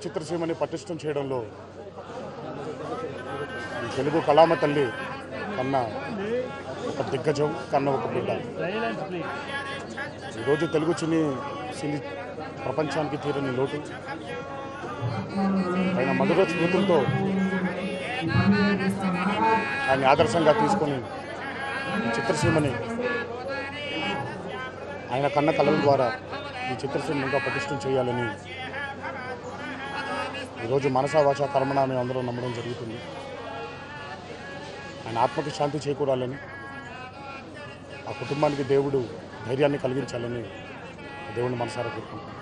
చిత్రసీమని పటిష్టం చేయడంలో ఈ తెలుగు కళామ తల్లి కన్న ఒక దిగ్గజం కన్న ఒక బిడ్డ ఈరోజు తెలుగు చిన్ని సినీ ప్రపంచానికి తీరని లోటు ఆయన మధుర స్మృతులతో ఆయన ఆదర్శంగా తీసుకొని ఈ చిత్రసీమని ఆయన కన్న కళల ద్వారా ఈ చిత్రసీమను ఇంకా పటిష్టం చేయాలని ఈరోజు మనసా వాచ కర్మణ మేము అందరం నమ్మడం జరుగుతుంది ఆయన ఆత్మకి శాంతి చేకూరాలని ఆ కుటుంబానికి దేవుడు ధైర్యాన్ని కలిగించాలని దేవుని మనసారా కోరుకుంటున్నాను